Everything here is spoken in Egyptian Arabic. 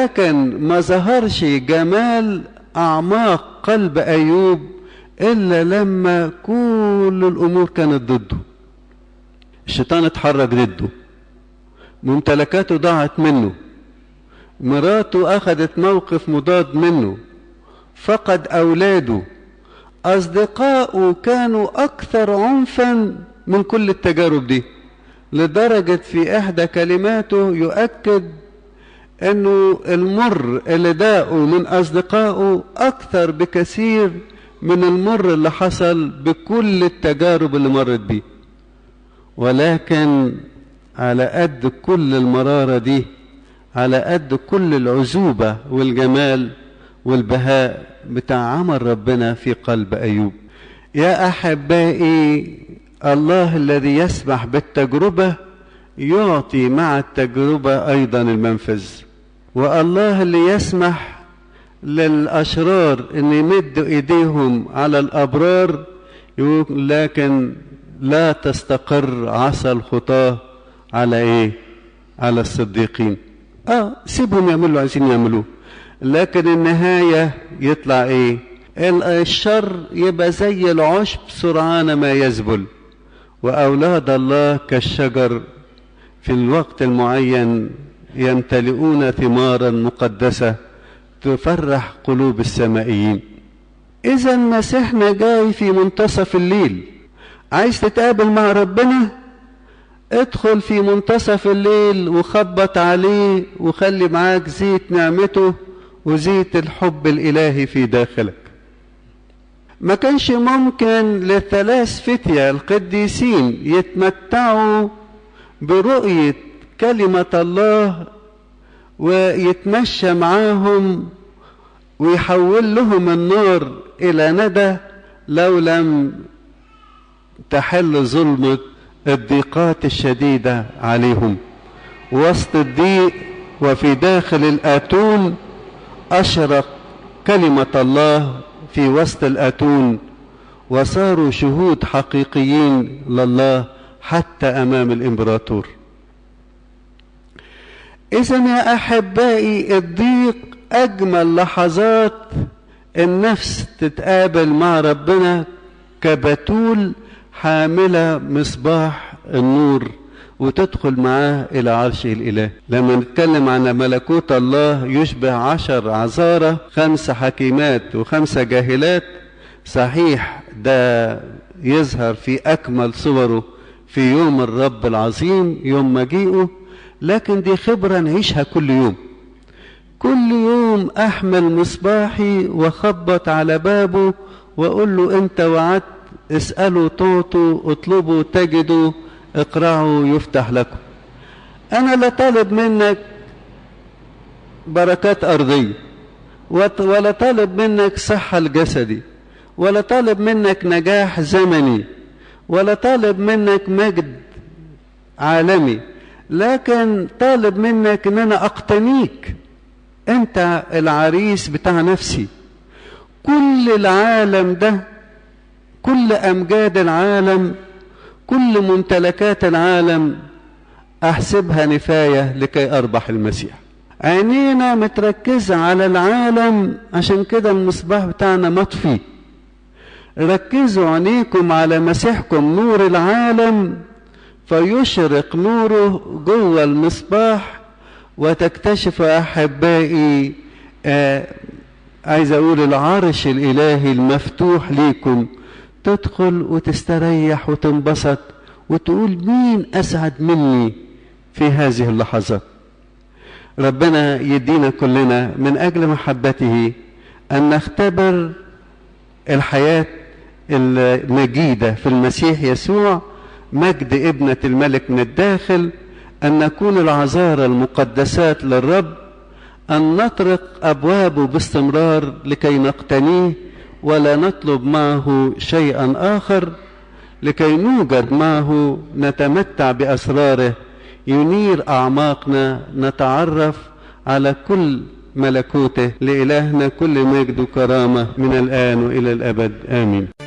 ولكن ما ظهرش جمال أعماق قلب أيوب إلا لما كل الأمور كانت ضده الشيطان اتحرك ضده ممتلكاته ضاعت منه مراته أخذت موقف مضاد منه فقد أولاده أصدقائه كانوا أكثر عنفا من كل التجارب دي لدرجة في إحدى كلماته يؤكد أنه المر اللي داقه من أصدقائه أكثر بكثير من المر اللي حصل بكل التجارب اللي مرت بيه ولكن على قد كل المرارة دي على قد كل العزوبة والجمال والبهاء بتاع عمل ربنا في قلب أيوب يا أحبائي الله الذي يسمح بالتجربة يعطي مع التجربة أيضا المنفذ والله اللي يسمح للأشرار أن يمدوا إيديهم على الأبرار لكن لا تستقر عصا الخطاة على إيه؟ على الصديقين آه سيبهم يعملوا عايزين يعملوه لكن النهاية يطلع إيه؟ الشر يبقى زي العشب سرعان ما يذبل وأولاد الله كالشجر في الوقت المعين يمتلئون ثمارا مقدسة تفرح قلوب السمائيين إذا مسيحنا جاي في منتصف الليل عايز تتقابل مع ربنا ادخل في منتصف الليل وخبط عليه وخلي معاك زيت نعمته وزيت الحب الإلهي في داخلك ما كانش ممكن للثلاث فتية القديسين يتمتعوا برؤية كلمة الله ويتمشى معاهم ويحول لهم النار إلى ندى لو لم تحل ظلمة الضيقات الشديدة عليهم وسط الضيق وفي داخل الآتون أشرق كلمة الله في وسط الأتون وصاروا شهود حقيقيين لله حتى أمام الإمبراطور إذا يا أحبائي الضيق أجمل لحظات النفس تتقابل مع ربنا كبتول حاملة مصباح النور وتدخل معاه إلى عرشه الإله لما نتكلم عن ملكوت الله يشبه عشر عذارة خمسة حكيمات وخمسة جاهلات صحيح ده يظهر في أكمل صوره في يوم الرب العظيم يوم مجيئه لكن دي خبرة نعيشها كل يوم كل يوم أحمل مصباحي وخبط على بابه وأقول له أنت وعدت اسألوا تعطوا اطلبوا تجدوا اقرعوا يفتح لكم أنا لا طالب منك بركات أرضية ولا طالب منك صحة الجسدي ولا طالب منك نجاح زمني ولا طالب منك مجد عالمي لكن طالب منك ان انا اقتنيك انت العريس بتاع نفسي كل العالم ده كل امجاد العالم كل ممتلكات العالم احسبها نفايه لكي اربح المسيح عينينا متركزه على العالم عشان كده المصباح بتاعنا مطفي ركزوا عينيكم على مسيحكم نور العالم فيشرق نوره جوه المصباح وتكتشف احبائي آه عايز اقول العرش الالهي المفتوح ليكم تدخل وتستريح وتنبسط وتقول مين اسعد مني في هذه اللحظات ربنا يدينا كلنا من اجل محبته ان نختبر الحياه المجيده في المسيح يسوع مجد ابنه الملك من الداخل ان نكون العذارى المقدسات للرب ان نطرق ابوابه باستمرار لكي نقتنيه ولا نطلب معه شيئا اخر لكي نوجد معه نتمتع باسراره ينير اعماقنا نتعرف على كل ملكوته لالهنا كل مجد وكرامه من الان والى الابد امين